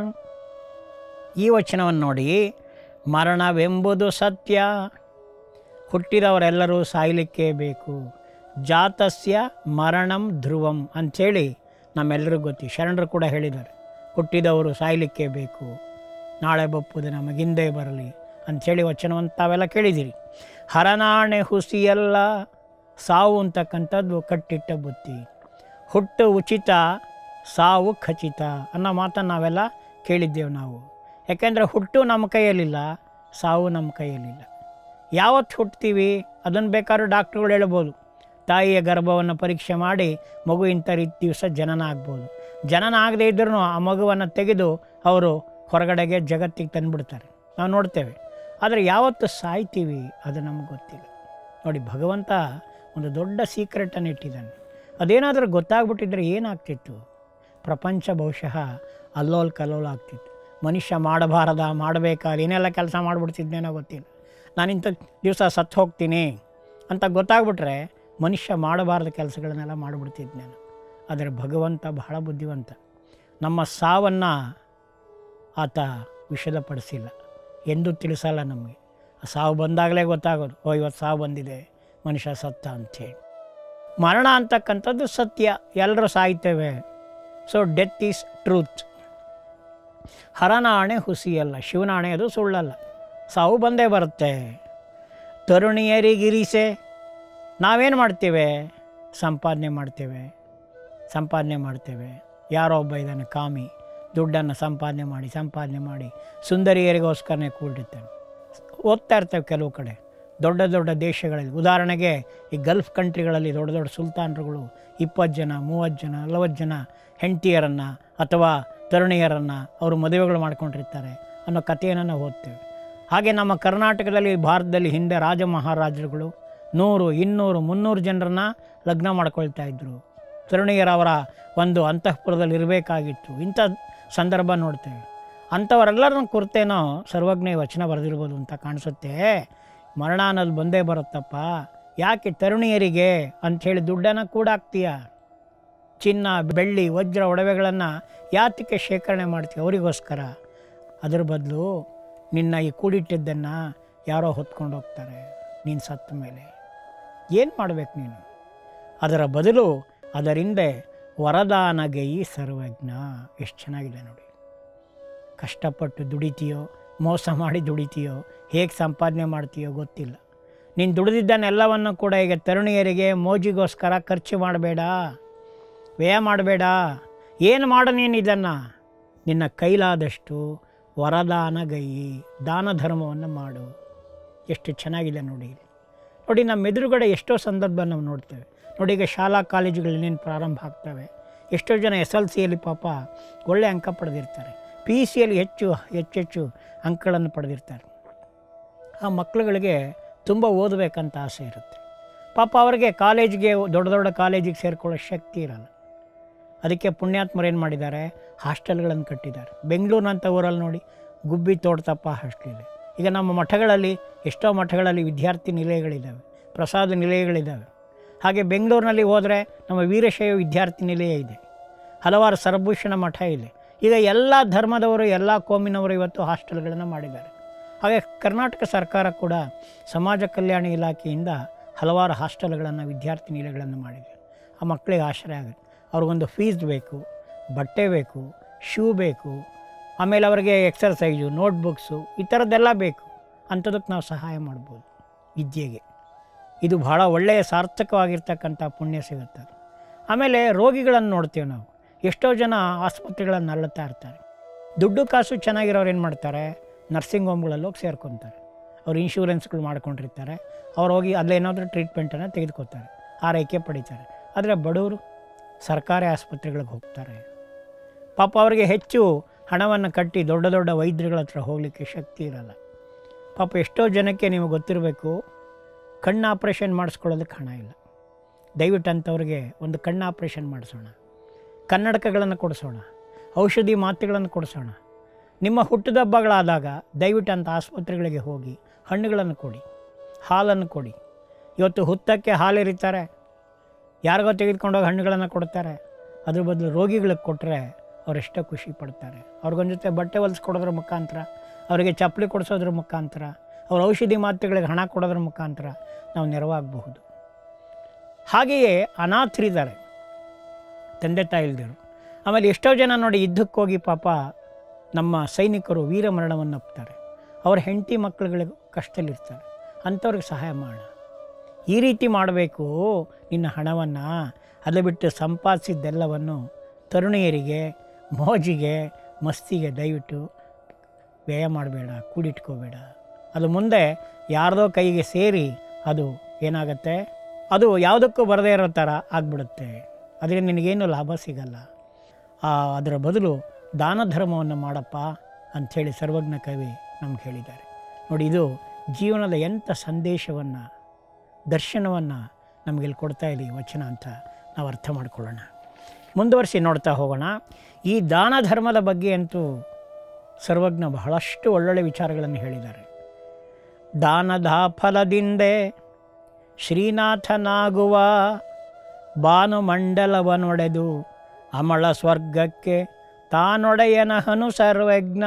ಈ ವಚನವನ್ನು ನೋಡಿ ಮರಣವೆಂಬುದು ಸತ್ಯ ಹುಟ್ಟಿದವರೆಲ್ಲರೂ ಸಾಯಲಿಕ್ಕೇ ಬೇಕು ಜಾತಸ್ಯ ಮರಣಂ ಧ್ರುವಂ ಅಂಥೇಳಿ ನಮ್ಮೆಲ್ಲರಿಗೂ ಗೊತ್ತಿ ಶರಣರು ಕೂಡ ಹೇಳಿದ್ದಾರೆ ಹುಟ್ಟಿದವರು ಸಾಯಲಿಕ್ಕೇ ಬೇಕು ನಾಳೆ ಬಪ್ಪುದು ನಮಗಿಂದೇ ಬರಲಿ ಅಂಥೇಳಿ ವಚನವನ್ನು ತಾವೆಲ್ಲ ಕೇಳಿದ್ದೀರಿ ಹರನಾಣೆ ಹುಸಿಯಲ್ಲ ಸಾವು ಅಂತಕ್ಕಂಥದ್ದು ಕಟ್ಟಿಟ್ಟ ಬುತ್ತಿ ಹುಟ್ಟು ಉಚಿತ ಸಾವು ಖಚಿತ ಅನ್ನೋ ಮಾತನ್ನು ನಾವೆಲ್ಲ ಕೇಳಿದ್ದೇವೆ ನಾವು ಯಾಕೆಂದರೆ ಹುಟ್ಟು ನಮ್ಮ ಕೈಯಲ್ಲಿಲ್ಲ ಸಾವು ನಮ್ಮ ಕೈಯಲ್ಲಿಲ್ಲ ಯಾವತ್ತು ಹುಟ್ತೀವಿ ಅದನ್ನು ಬೇಕಾದ್ರೂ ಡಾಕ್ಟ್ರುಗಳು ಹೇಳ್ಬೋದು ತಾಯಿಯ ಗರ್ಭವನ್ನು ಪರೀಕ್ಷೆ ಮಾಡಿ ಮಗು ಇಂಥ ರೀತಿ ದಿವಸ ಜನನ ಆಗ್ಬೋದು ಜನನ ಆಗದೇ ಇದ್ರೂ ಆ ಮಗುವನ್ನು ತೆಗೆದು ಅವರು ಹೊರಗಡೆಗೆ ಜಗತ್ತಿಗೆ ತಂದುಬಿಡ್ತಾರೆ ನಾವು ನೋಡ್ತೇವೆ ಆದರೆ ಯಾವತ್ತು ಸಾಯ್ತೀವಿ ಅದು ನಮಗೆ ಗೊತ್ತಿಲ್ಲ ನೋಡಿ ಭಗವಂತ ಒಂದು ದೊಡ್ಡ ಸೀಕ್ರೆಟನ್ನು ಇಟ್ಟಿದ್ದಾನೆ ಅದೇನಾದರೂ ಗೊತ್ತಾಗ್ಬಿಟ್ಟಿದ್ರೆ ಏನಾಗ್ತಿತ್ತು ಪ್ರಪಂಚ ಬಹುಶಃ ಅಲ್ಲೋಲ್ ಕಲ್ಲೋಲ್ ಆಗ್ತಿತ್ತು ಮನುಷ್ಯ ಮಾಡಬಾರದ ಮಾಡಬೇಕಾದ ಏನೆಲ್ಲ ಕೆಲಸ ಮಾಡಿಬಿಡ್ತಿದ್ದೇನೋ ಗೊತ್ತಿಲ್ಲ ನಾನು ಇಂಥ ದಿವಸ ಸತ್ತು ಹೋಗ್ತೀನಿ ಅಂತ ಗೊತ್ತಾಗ್ಬಿಟ್ರೆ ಮನುಷ್ಯ ಮಾಡಬಾರ್ದ ಕೆಲಸಗಳನ್ನೆಲ್ಲ ಮಾಡಿಬಿಡ್ತಿದ್ನೇನು ಆದರೆ ಭಗವಂತ ಬಹಳ ಬುದ್ಧಿವಂತ ನಮ್ಮ ಸಾವನ್ನು ಆತ ವಿಷದಪಡಿಸಿಲ್ಲ ಎಂದೂ ತಿಳಿಸಲ್ಲ ನಮಗೆ ಆ ಸಾವು ಬಂದಾಗಲೇ ಗೊತ್ತಾಗೋದು ಓ ಇವತ್ತು ಸಾವು ಬಂದಿದೆ ಮನುಷ್ಯ ಸತ್ತ ಅಂಥೇಳಿ ಮರಣ ಅಂತಕ್ಕಂಥದ್ದು ಸತ್ಯ ಎಲ್ಲರೂ ಸಾಯ್ತೇವೆ ಸೊ ಡೆತ್ ಈಸ್ ಟ್ರೂತ್ ಹರನಾಣೆ ಹುಸಿಯಲ್ಲ ಶಿವನಾಣೆ ಅದು ಸುಳ್ಳಲ್ಲ ಸಾವು ಬಂದೇ ಬರುತ್ತೆ ತರುಣಿಯರಿಗಿರಿಸೆ ನಾವೇನು ಮಾಡ್ತೇವೆ ಸಂಪಾದನೆ ಮಾಡ್ತೇವೆ ಸಂಪಾದನೆ ಮಾಡ್ತೇವೆ ಯಾರೋ ಒಬ್ಬ ಇದ್ದಾನೆ ಕಾಮಿ ದುಡ್ಡನ್ನು ಸಂಪಾದನೆ ಮಾಡಿ ಸಂಪಾದನೆ ಮಾಡಿ ಸುಂದರಿಯರಿಗೋಸ್ಕರನೇ ಕೂಡಿರ್ತಾನೆ ಓದ್ತಾ ಇರ್ತೇವೆ ಕೆಲವು ಕಡೆ ದೊಡ್ಡ ದೊಡ್ಡ ದೇಶಗಳಲ್ಲಿ ಉದಾಹರಣೆಗೆ ಈ ಗಲ್ಫ್ ಕಂಟ್ರಿಗಳಲ್ಲಿ ದೊಡ್ಡ ದೊಡ್ಡ ಸುಲ್ತಾನರುಗಳು ಇಪ್ಪತ್ತು ಜನ ಮೂವತ್ತು ಜನ ನಲವತ್ತು ಜನ ಹೆಂಡತಿಯರನ್ನು ಅಥವಾ ತರುಣಿಯರನ್ನು ಅವರು ಮದುವೆಗಳು ಮಾಡ್ಕೊಂಡಿರ್ತಾರೆ ಅನ್ನೋ ಕಥೆಯನ್ನು ನಾವು ಓದ್ತೇವೆ ಹಾಗೆ ನಮ್ಮ ಕರ್ನಾಟಕದಲ್ಲಿ ಭಾರತದಲ್ಲಿ ಹಿಂದೆ ರಾಜ ಮಹಾರಾಜರುಗಳು ನೂರು ಇನ್ನೂರು ಮುನ್ನೂರು ಜನರನ್ನ ಲಗ್ನ ಮಾಡ್ಕೊಳ್ತಾ ಇದ್ದರು ತರುಣಿಯರವರ ಒಂದು ಅಂತಃಪುರದಲ್ಲಿ ಇರಬೇಕಾಗಿತ್ತು ಇಂಥ ಸಂದರ್ಭ ನೋಡ್ತೇವೆ ಅಂಥವರೆಲ್ಲರನ್ನ ಕುರಿತೇನೋ ಸರ್ವಜ್ಞ ಈ ವಚನ ಬರೆದಿರ್ಬೋದು ಅಂತ ಕಾಣಿಸುತ್ತೆ ಮರಣ ಅನ್ನೋದು ಬಂದೇ ಬರುತ್ತಪ್ಪ ಯಾಕೆ ತರುಣಿಯರಿಗೆ ಅಂಥೇಳಿ ದುಡ್ಡನ್ನು ಕೂಡ ಹಾಕ್ತೀಯ ಚಿನ್ನ ಬೆಳ್ಳಿ ವಜ್ರ ಒಡವೆಗಳನ್ನು ಯಾತಕ್ಕೆ ಶೇಖರಣೆ ಮಾಡ್ತೀವಿ ಅವರಿಗೋಸ್ಕರ ಅದ್ರ ಬದಲು ನಿನ್ನ ಈ ಕೂಡಿಟ್ಟಿದ್ದನ್ನು ಯಾರೋ ಹೊತ್ಕೊಂಡು ಹೋಗ್ತಾರೆ ನೀನು ಸತ್ತ ಮೇಲೆ ಏನು ಮಾಡಬೇಕು ನೀನು ಅದರ ಬದಲು ಅದರಿಂದೆ ವರದಾನಗೈ ಸರ್ವಜ್ಞ ಎಷ್ಟು ಚೆನ್ನಾಗಿದೆ ನೋಡಿ ಕಷ್ಟಪಟ್ಟು ದುಡಿತೀಯೋ ಮೋಸ ಮಾಡಿ ದುಡಿತೀಯೋ ಹೇಗೆ ಸಂಪಾದನೆ ಮಾಡ್ತೀಯೋ ಗೊತ್ತಿಲ್ಲ ನೀನು ದುಡಿದಿದ್ದನ್ನೆಲ್ಲವನ್ನು ಕೂಡ ಈಗ ತರುಣಿಯರಿಗೆ ಮೋಜಿಗೋಸ್ಕರ ಖರ್ಚು ಮಾಡಬೇಡ ವ್ಯಯ ಮಾಡಬೇಡ ಏನು ಮಾಡು ನೀನು ಇದನ್ನು ನಿನ್ನ ಕೈಲಾದಷ್ಟು ವರದಾನಗೈ ದಾನ ಧರ್ಮವನ್ನು ಮಾಡು ಎಷ್ಟು ಚೆನ್ನಾಗಿದೆ ನೋಡಿ ಇಲ್ಲಿ. ನೋಡಿ ನಮ್ಮ ಎದುರುಗಡೆ ಎಷ್ಟೋ ಸಂದರ್ಭ ನಾವು ನೋಡ್ತೇವೆ ನೋಡಿ ಈಗ ಶಾಲಾ ಕಾಲೇಜುಗಳು ಇನ್ನೇನು ಪ್ರಾರಂಭ ಆಗ್ತವೆ ಎಷ್ಟೋ ಜನ ಎಸ್ ಎಲ್ ಸಿಯಲ್ಲಿ ಪಾಪ ಒಳ್ಳೆ ಅಂಕ ಪಡೆದಿರ್ತಾರೆ ಪಿ ಯು ಸಿಯಲ್ಲಿ ಹೆಚ್ಚು ಹೆಚ್ಚೆಚ್ಚು ಅಂಕಗಳನ್ನು ಪಡೆದಿರ್ತಾರೆ ಆ ಮಕ್ಕಳುಗಳಿಗೆ ತುಂಬ ಓದಬೇಕಂತ ಆಸೆ ಇರುತ್ತೆ ಪಾಪ ಅವರಿಗೆ ಕಾಲೇಜಿಗೆ ದೊಡ್ಡ ದೊಡ್ಡ ಕಾಲೇಜಿಗೆ ಸೇರಿಕೊಳ್ಳೋ ಶಕ್ತಿ ಇರಲ್ಲ ಅದಕ್ಕೆ ಪುಣ್ಯಾತ್ಮರು ಏನು ಮಾಡಿದ್ದಾರೆ ಹಾಸ್ಟೆಲ್ಗಳನ್ನು ಕಟ್ಟಿದ್ದಾರೆ ಬೆಂಗಳೂರಿನಂಥ ಊರಲ್ಲಿ ನೋಡಿ ಗುಬ್ಬಿ ತೋಡ್ತಪ್ಪ ಹಾಸ್ಟೆಲ್ ಇದೆ ಈಗ ನಮ್ಮ ಮಠಗಳಲ್ಲಿ ಎಷ್ಟೋ ಮಠಗಳಲ್ಲಿ ವಿದ್ಯಾರ್ಥಿ ನಿಲಯಗಳಿದ್ದಾವೆ ಪ್ರಸಾದ ನಿಲಯಗಳಿದ್ದಾವೆ ಹಾಗೆ ಬೆಂಗಳೂರಿನಲ್ಲಿ ಹೋದರೆ ನಮ್ಮ ವೀರಶೈವ ವಿದ್ಯಾರ್ಥಿ ನಿಲಯ ಇದೆ ಹಲವಾರು ಸರ್ಭೂಷಣ ಮಠ ಇದೆ ಈಗ ಎಲ್ಲ ಧರ್ಮದವರು ಎಲ್ಲ ಕೋಮಿನವರು ಇವತ್ತು ಹಾಸ್ಟೆಲ್ಗಳನ್ನು ಮಾಡಿದ್ದಾರೆ ಹಾಗೆ ಕರ್ನಾಟಕ ಸರ್ಕಾರ ಕೂಡ ಸಮಾಜ ಕಲ್ಯಾಣ ಇಲಾಖೆಯಿಂದ ಹಲವಾರು ಹಾಸ್ಟೆಲ್ಗಳನ್ನು ವಿದ್ಯಾರ್ಥಿ ನಿಲಯಗಳನ್ನು ಮಾಡಿದೆ ಆ ಮಕ್ಕಳಿಗೆ ಆಶ್ರಯ ಆಗುತ್ತೆ ಅವ್ರಿಗೊಂದು ಫೀಸ್ ಬೇಕು ಬಟ್ಟೆ ಬೇಕು ಶೂ ಬೇಕು ಆಮೇಲೆ ಅವರಿಗೆ ಎಕ್ಸರ್ಸೈಜು ನೋಟ್ಬುಕ್ಸು ಈ ಥರದ್ದೆಲ್ಲ ಬೇಕು ಅಂಥದಕ್ಕೆ ನಾವು ಸಹಾಯ ಮಾಡ್ಬೋದು ವಿದ್ಯೆಗೆ ಇದು ಭಾಳ ಒಳ್ಳೆಯ ಸಾರ್ಥಕವಾಗಿರ್ತಕ್ಕಂಥ ಪುಣ್ಯ ಸಿಗುತ್ತೆ ಅದು ಆಮೇಲೆ ರೋಗಿಗಳನ್ನು ನೋಡ್ತೀವಿ ನಾವು ಎಷ್ಟೋ ಜನ ಆಸ್ಪತ್ರೆಗಳನ್ನು ಅಳ್ಳುತ್ತಾ ಇರ್ತಾರೆ ದುಡ್ಡು ಕಾಸು ಚೆನ್ನಾಗಿರೋರು ಏನು ಮಾಡ್ತಾರೆ ನರ್ಸಿಂಗ್ ಹೋಮ್ಗಳಲ್ಲಿ ಹೋಗಿ ಸೇರ್ಕೊತಾರೆ ಅವ್ರು ಇನ್ಶೂರೆನ್ಸ್ಗಳು ಮಾಡ್ಕೊಂಡಿರ್ತಾರೆ ಅವ್ರು ಹೋಗಿ ಅಲ್ಲೇನಾದರೂ ಟ್ರೀಟ್ಮೆಂಟನ್ನು ತೆಗೆದುಕೊತಾರೆ ಆರೈಕೆ ಪಡಿತಾರೆ ಆದರೆ ಬಡವರು ಸರ್ಕಾರಿ ಆಸ್ಪತ್ರೆಗಳಿಗೆ ಹೋಗ್ತಾರೆ ಪಾಪ ಅವರಿಗೆ ಹೆಚ್ಚು ಹಣವನ್ನು ಕಟ್ಟಿ ದೊಡ್ಡ ದೊಡ್ಡ ವೈದ್ಯರುಗಳ ಹತ್ರ ಹೋಗಲಿಕ್ಕೆ ಶಕ್ತಿ ಇರಲ್ಲ ಪಾಪ ಎಷ್ಟೋ ಜನಕ್ಕೆ ನೀವು ಗೊತ್ತಿರಬೇಕು ಕಣ್ಣು ಆಪ್ರೇಷನ್ ಮಾಡಿಸ್ಕೊಳ್ಳೋದಕ್ಕೆ ಹಣ ಇಲ್ಲ ದಯವಿಟ್ಟು ಅಂಥವ್ರಿಗೆ ಒಂದು ಕಣ್ಣು ಆಪ್ರೇಷನ್ ಮಾಡಿಸೋಣ ಕನ್ನಡಕಗಳನ್ನು ಕೊಡಿಸೋಣ ಔಷಧಿ ಮಾತ್ರೆಗಳನ್ನು ಕೊಡಿಸೋಣ ನಿಮ್ಮ ಹುಟ್ಟುದಬ್ಬಗಳಾದಾಗ ದಯವಿಟ್ಟು ಅಂಥ ಆಸ್ಪತ್ರೆಗಳಿಗೆ ಹೋಗಿ ಹಣ್ಣುಗಳನ್ನು ಕೊಡಿ ಹಾಲನ್ನು ಕೊಡಿ ಇವತ್ತು ಹುತ್ತಕ್ಕೆ ಹಾಲೆರಿತಾರೆ ಯಾರಿಗೋ ತೆಗೆದುಕೊಂಡೋಗಿ ಹಣ್ಣುಗಳನ್ನು ಕೊಡ್ತಾರೆ ಅದ್ರ ಬದಲು ರೋಗಿಗಳಿಗೆ ಕೊಟ್ಟರೆ ಅವರೆಷ್ಟೋ ಖುಷಿ ಪಡ್ತಾರೆ ಅವ್ರಿಗೊಂದು ಜೊತೆ ಬಟ್ಟೆ ಹೊಲಿಸ್ಕೊಡೋದ್ರ ಮುಖಾಂತರ ಅವರಿಗೆ ಚಪ್ಪಲಿ ಕೊಡಿಸೋದ್ರ ಮುಖಾಂತರ ಅವ್ರ ಔಷಧಿ ಮಾತ್ರೆಗಳಿಗೆ ಹಣ ಕೊಡೋದ್ರ ಮುಖಾಂತರ ನಾವು ನೆರವಾಗಬಹುದು ಹಾಗೆಯೇ ಅನಾಥರಿದ್ದಾರೆ ತಂದೆ ತಾಯಿ ಇಲ್ದಿರು ಆಮೇಲೆ ಎಷ್ಟೋ ಜನ ನೋಡಿ ಯುದ್ಧಕ್ಕೆ ಹೋಗಿ ಪಾಪ ನಮ್ಮ ಸೈನಿಕರು ವೀರ ಮರಣವನ್ನು ಒಪ್ತಾರೆ ಅವ್ರ ಹೆಂಡತಿ ಮಕ್ಕಳುಗಳಿಗೆ ಕಷ್ಟದಲ್ಲಿರ್ತಾರೆ ಅಂಥವ್ರಿಗೆ ಸಹಾಯ ಮಾಡೋಣ ಈ ರೀತಿ ಮಾಡಬೇಕು ನಿನ್ನ ಹಣವನ್ನು ಅದು ಬಿಟ್ಟು ಸಂಪಾದಿಸಿದ್ದೆಲ್ಲವನ್ನು ತರುಣಿಯರಿಗೆ ಮೋಜಿಗೆ ಮಸ್ತಿಗೆ ದಯವಿಟ್ಟು ವ್ಯಯ ಮಾಡಬೇಡ ಕೂಡಿಟ್ಕೋಬೇಡ ಅದು ಮುಂದೆ ಯಾರ್ದೋ ಕೈಗೆ ಸೇರಿ ಅದು ಏನಾಗುತ್ತೆ ಅದು ಯಾವುದಕ್ಕೂ ಬರದೇ ಇರೋ ಥರ ಆಗಿಬಿಡುತ್ತೆ ಅದರಿಂದ ನಿನಗೇನು ಲಾಭ ಸಿಗಲ್ಲ ಆ ಅದರ ಬದಲು ದಾನ ಧರ್ಮವನ್ನು ಮಾಡಪ್ಪ ಅಂಥೇಳಿ ಸರ್ವಜ್ಞ ಕವಿ ನಮ್ಗೆ ಹೇಳಿದ್ದಾರೆ ನೋಡಿ ಇದು ಜೀವನದ ಎಂಥ ಸಂದೇಶವನ್ನು ದರ್ಶನವನ್ನು ನಮಗಿಲ್ಲಿ ಕೊಡ್ತಾ ಇದೆ ಈ ವಚನ ಅಂತ ನಾವು ಅರ್ಥ ಮಾಡ್ಕೊಳ್ಳೋಣ ಮುಂದುವರಿಸಿ ನೋಡ್ತಾ ಹೋಗೋಣ ಈ ದಾನ ಧರ್ಮದ ಬಗ್ಗೆ ಅಂತೂ ಸರ್ವಜ್ಞ ಬಹಳಷ್ಟು ಒಳ್ಳೊಳ್ಳೆ ವಿಚಾರಗಳನ್ನು ಹೇಳಿದ್ದಾರೆ ದಾನದ ಫಲದಿಂದೆ ಶ್ರೀನಾಥನಾಗುವ ಭಾನುಮಂಡಲವನೊಡೆದು ಅಮಳ ಸ್ವರ್ಗಕ್ಕೆ ತಾನೊಡೆಯನಹನು ಸರ್ವಜ್ಞ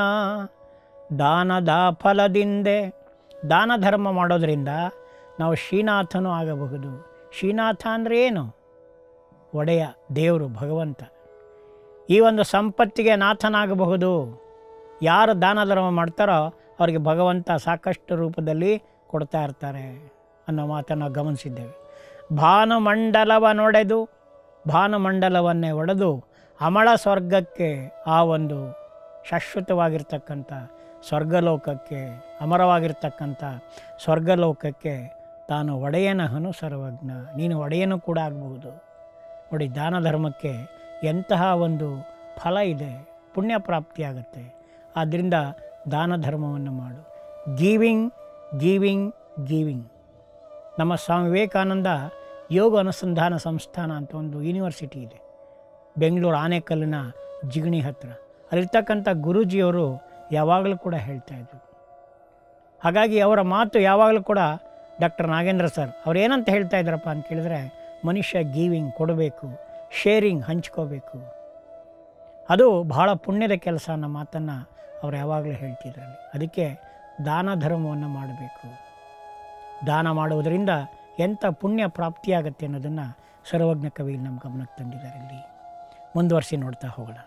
ದಾನದ ಫಲದಿಂದೆ ದಾನ ಧರ್ಮ ಮಾಡೋದರಿಂದ ನಾವು ಶ್ರೀನಾಥನೂ ಆಗಬಹುದು ಶ್ರೀನಾಥ ಅಂದರೆ ಏನು ಒಡೆಯ ದೇವರು ಭಗವಂತ ಈ ಒಂದು ಸಂಪತ್ತಿಗೆ ನಾಥನಾಗಬಹುದು ಯಾರು ದಾನ ಧರ್ಮ ಮಾಡ್ತಾರೋ ಅವರಿಗೆ ಭಗವಂತ ಸಾಕಷ್ಟು ರೂಪದಲ್ಲಿ ಕೊಡ್ತಾ ಇರ್ತಾರೆ ಅನ್ನೋ ಮಾತನ್ನು ನಾವು ಗಮನಿಸಿದ್ದೇವೆ ಭಾನುಮಂಡಲವನ್ನೊಡೆದು ಭಾನುಮಂಡಲವನ್ನೇ ಒಡೆದು ಅಮಳ ಸ್ವರ್ಗಕ್ಕೆ ಆ ಒಂದು ಶಾಶ್ವತವಾಗಿರ್ತಕ್ಕಂಥ ಸ್ವರ್ಗಲೋಕಕ್ಕೆ ಅಮರವಾಗಿರ್ತಕ್ಕಂಥ ಸ್ವರ್ಗಲೋಕಕ್ಕೆ ತಾನು ಒಡೆಯನಹನು ಸರ್ವಜ್ಞ ನೀನು ಒಡೆಯನೂ ಕೂಡ ಆಗಬಹುದು ನೋಡಿ ದಾನ ಧರ್ಮಕ್ಕೆ ಎಂತಹ ಒಂದು ಫಲ ಇದೆ ಪುಣ್ಯ ಪ್ರಾಪ್ತಿಯಾಗುತ್ತೆ ಆದ್ದರಿಂದ ದಾನ ಧರ್ಮವನ್ನು ಮಾಡು ಗೀವಿಂಗ್ ಗೀವಿಂಗ್ ಗೀವಿಂಗ್ ನಮ್ಮ ಸ್ವಾಮಿ ವಿವೇಕಾನಂದ ಯೋಗ ಅನುಸಂಧಾನ ಸಂಸ್ಥಾನ ಅಂತ ಒಂದು ಯೂನಿವರ್ಸಿಟಿ ಇದೆ ಬೆಂಗಳೂರು ಆನೆಕಲ್ಲಿನ ಜಿಗಣಿ ಹತ್ತಿರ ಅಲ್ಲಿರ್ತಕ್ಕಂಥ ಗುರೂಜಿಯವರು ಯಾವಾಗಲೂ ಕೂಡ ಹೇಳ್ತಾ ಇದ್ರು ಹಾಗಾಗಿ ಅವರ ಮಾತು ಯಾವಾಗಲೂ ಕೂಡ ಡಾಕ್ಟರ್ ನಾಗೇಂದ್ರ ಸರ್ ಅವ್ರು ಏನಂತ ಹೇಳ್ತಾ ಇದ್ದಾರಪ್ಪ ಅಂತ ಕೇಳಿದ್ರೆ ಮನುಷ್ಯ ಗೀವಿಂಗ್ ಕೊಡಬೇಕು ಶೇರಿಂಗ್ ಹಂಚ್ಕೋಬೇಕು ಅದು ಬಹಳ ಪುಣ್ಯದ ಕೆಲಸ ಅನ್ನೋ ಮಾತನ್ನು ಅವ್ರು ಯಾವಾಗಲೂ ಹೇಳ್ತಿದ್ರಲ್ಲಿ ಅದಕ್ಕೆ ದಾನ ಧರ್ಮವನ್ನು ಮಾಡಬೇಕು ದಾನ ಮಾಡುವುದರಿಂದ ಎಂಥ ಪುಣ್ಯ ಪ್ರಾಪ್ತಿಯಾಗತ್ತೆ ಅನ್ನೋದನ್ನು ಸರ್ವಜ್ಞ ಕವಿ ನಮ್ಮ ಗಮನಕ್ಕೆ ತಂದಿದ್ದಾರೆ ಇಲ್ಲಿ ಮುಂದುವರಿಸಿ ನೋಡ್ತಾ ಹೋಗೋಣ